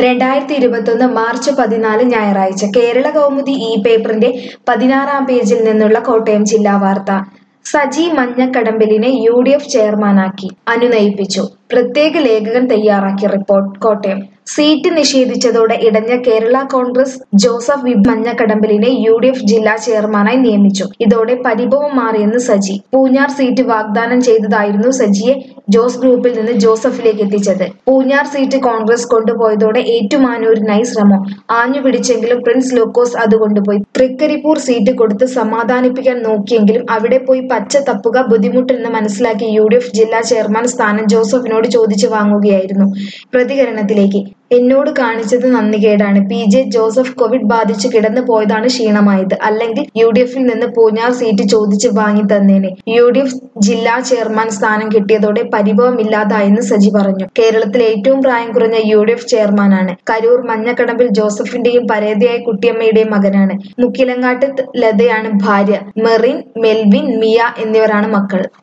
രണ്ടായിരത്തി ഇരുപത്തൊന്ന് മാർച്ച് പതിനാല് ഞായറാഴ്ച കേരള കൗമുദി ഈ പേപ്പറിന്റെ പതിനാറാം പേജിൽ നിന്നുള്ള കോട്ടയം ജില്ലാ വാർത്ത സജി മഞ്ഞക്കടമ്പലിനെ യു ഡി എഫ് ചെയർമാനാക്കി അനുനയിപ്പിച്ചു പ്രത്യേക ലേഖകൻ തയ്യാറാക്കിയ റിപ്പോർട്ട് കോട്ടയം സീറ്റ് നിഷേധിച്ചതോടെ ഇടഞ്ഞ കേരള കോൺഗ്രസ് ജോസഫ് വി മഞ്ഞക്കടമ്പലിനെ യു ഡി എഫ് ജില്ലാ ചെയർമാനായി നിയമിച്ചു ഇതോടെ പരിഭവം മാറിയെന്ന് സജി പൂഞ്ഞാർ സീറ്റ് വാഗ്ദാനം ചെയ്തതായിരുന്നു സജിയെ ജോസ് ഗ്രൂപ്പിൽ നിന്ന് ജോസഫിലേക്ക് എത്തിച്ചത് പൂഞ്ഞാർ സീറ്റ് കോൺഗ്രസ് കൊണ്ടുപോയതോടെ ഏറ്റുമാനൂരിനായി ശ്രമം ആഞ്ഞു പിടിച്ചെങ്കിലും പ്രിൻസ് ലൂക്കോസ് അത് കൊണ്ടുപോയി തൃക്കരിപ്പൂർ സീറ്റ് കൊടുത്ത് സമാധാനിപ്പിക്കാൻ നോക്കിയെങ്കിലും അവിടെ പോയി പച്ച തപ്പുക ബുദ്ധിമുട്ടെന്ന് മനസ്സിലാക്കി യു ഡി എഫ് ജില്ലാ ചെയർമാൻ സ്ഥാനം ജോസഫിനോട് ചോദിച്ചു വാങ്ങുകയായിരുന്നു പ്രതികരണത്തിലേക്ക് എന്നോട് കാണിച്ചത് നന്ദികേടാണ് പി ജെ ജോസഫ് കോവിഡ് ബാധിച്ച് കിടന്നു പോയതാണ് ക്ഷീണമായത് അല്ലെങ്കിൽ യു ഡി എഫിൽ നിന്ന് പൂഞ്ഞാർ സീറ്റ് ചോദിച്ച് വാങ്ങി തന്നേനെ യു ഡി എഫ് ജില്ലാ ചെയർമാൻ സ്ഥാനം കിട്ടിയതോടെ പരിഭവമില്ലാതായെന്ന് സജി പറഞ്ഞു കേരളത്തിലെ ഏറ്റവും പ്രായം കുറഞ്ഞ യു ഡി എഫ് ചെയർമാനാണ് കരൂർ മഞ്ഞക്കടമ്പിൽ ജോസഫിന്റെയും പരേതയായ കുട്ടിയമ്മയുടെയും മകനാണ് മുക്കിലങ്ങാട്ട് ലതയാണ് ഭാര്യ മെറിൻ മെൽവിൻ മിയ എന്നിവരാണ് മക്കൾ